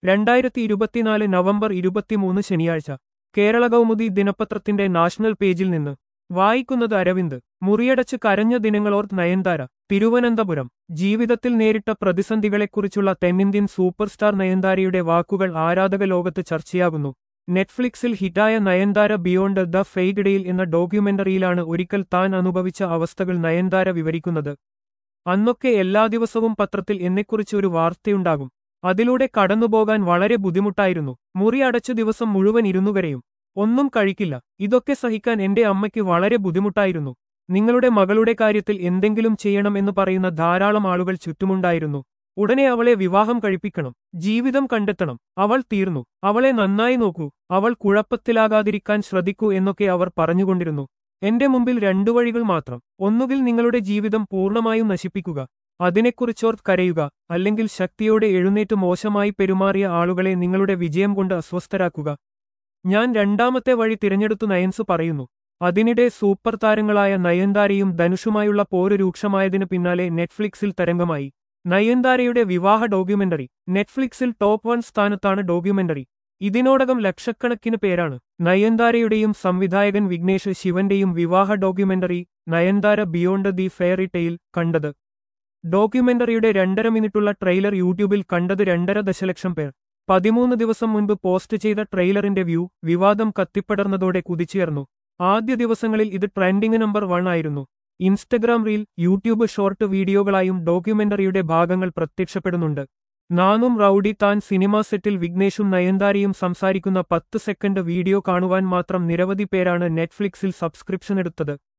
രണ്ടായിരത്തി ഇരുപത്തിനാല് നവംബർ ഇരുപത്തിമൂന്ന് ശനിയാഴ്ച കേരള കൗമുദി ദിനപത്രത്തിന്റെ നാഷണൽ പേജിൽ നിന്ന് വായിക്കുന്നത് അരവിന്ദ് മുറിയടച്ച് കരഞ്ഞ ദിനങ്ങളോർത്ത് നയൻതാര തിരുവനന്തപുരം ജീവിതത്തിൽ നേരിട്ട പ്രതിസന്ധികളെക്കുറിച്ചുള്ള തെന്നിന്ത്യൻ സൂപ്പർസ്റ്റാർ നയൻതാരയുടെ വാക്കുകൾ ആരാധക ലോകത്ത് ചർച്ചയാകുന്നു നെറ്റ്ഫ്ലിക്സിൽ ഹിറ്റായ നയൻതാര ബിയോണ്ട് ദ ഫെയ്ഗഡയിൽ എന്ന ഡോക്യുമെന്ററിയിലാണ് ഒരിക്കൽ താൻ അനുഭവിച്ച അവസ്ഥകൾ നയൻതാര വിവരിക്കുന്നത് അന്നൊക്കെ എല്ലാ ദിവസവും പത്രത്തിൽ എന്നെക്കുറിച്ച് ഒരു വാർത്തയുണ്ടാകും അതിലൂടെ കടന്നുപോകാൻ വളരെ ബുദ്ധിമുട്ടായിരുന്നു മുറി അടച്ച ദിവസം മുഴുവൻ ഇരുന്നുകരയും ഒന്നും കഴിക്കില്ല ഇതൊക്കെ സഹിക്കാൻ എന്റെ അമ്മയ്ക്ക് വളരെ ബുദ്ധിമുട്ടായിരുന്നു നിങ്ങളുടെ മകളുടെ കാര്യത്തിൽ എന്തെങ്കിലും ചെയ്യണം എന്ന് പറയുന്ന ധാരാളം ആളുകൾ ചുറ്റുമുണ്ടായിരുന്നു ഉടനെ അവളെ വിവാഹം കഴിപ്പിക്കണം ജീവിതം കണ്ടെത്തണം അവൾ തീർന്നു അവളെ നന്നായി നോക്കൂ അവൾ കുഴപ്പത്തിലാകാതിരിക്കാൻ ശ്രദ്ധിക്കൂ എന്നൊക്കെ അവർ പറഞ്ഞുകൊണ്ടിരുന്നു എന്റെ മുമ്പിൽ രണ്ടു വഴികൾ മാത്രം ഒന്നുകിൽ നിങ്ങളുടെ ജീവിതം പൂർണ്ണമായും നശിപ്പിക്കുക അതിനെക്കുറിച്ചോർത്ത് കരയുക അല്ലെങ്കിൽ ശക്തിയോടെ എഴുന്നേറ്റ് മോശമായി പെരുമാറിയ ആളുകളെ നിങ്ങളുടെ വിജയം കൊണ്ട് അസ്വസ്ഥരാക്കുക ഞാൻ രണ്ടാമത്തെ വഴി തിരഞ്ഞെടുത്തു നയൻസ് പറയുന്നു അതിനിടെ സൂപ്പർ താരങ്ങളായ നയൻതാരയും ധനുഷുമായുള്ള പോര് രൂക്ഷമായതിനു പിന്നാലെ നെറ്റ്ഫ്ലിക്സിൽ തരംഗമായി നയൻതാരയുടെ വിവാഹ ഡോക്യുമെന്ററി നെറ്റ്ഫ്ലിക്സിൽ ടോപ്പ് വൺ സ്ഥാനത്താണ് ഡോക്യുമെന്ററി ഇതിനോടകം ലക്ഷക്കണക്കിന് പേരാണ് നയൻതാരയുടെയും സംവിധായകൻ വിഘ്നേഷ് ശിവന്റെയും വിവാഹ documentary Nayanthara beyond the fairy tale കണ്ടത് ഡോക്യുമെന്ററിയുടെ രണ്ടര മിനിറ്റുള്ള ട്രെയിലർ യൂട്യൂബിൽ കണ്ടത് രണ്ടര ദശലക്ഷം പേർ പതിമൂന്ന് ദിവസം മുൻപ് പോസ്റ്റ് ചെയ്ത ട്രെയിലറിന്റെ വ്യൂ വിവാദം കത്തിപ്പടർന്നതോടെ കുതിച്ചുയർന്നു ആദ്യ ദിവസങ്ങളിൽ ഇത് ട്രെൻഡിംഗ് നമ്പർ വൺ ആയിരുന്നു ഇൻസ്റ്റഗ്രാം റീൽ യൂട്യൂബ് ഷോർട്ട് വീഡിയോകളായും ഡോക്യുമെന്ററിയുടെ ഭാഗങ്ങൾ പ്രത്യക്ഷപ്പെടുന്നുണ്ട് നാനും റൌഡി താൻ സിനിമാ സെറ്റിൽ വിഘ്നേഷും നയൻതാരയും സംസാരിക്കുന്ന പത്ത് സെക്കൻഡ് വീഡിയോ കാണുവാൻ മാത്രം നിരവധി പേരാണ് നെറ്റ്ഫ്ലിക്സിൽ സബ്സ്ക്രിപ്ഷൻ എടുത്തത്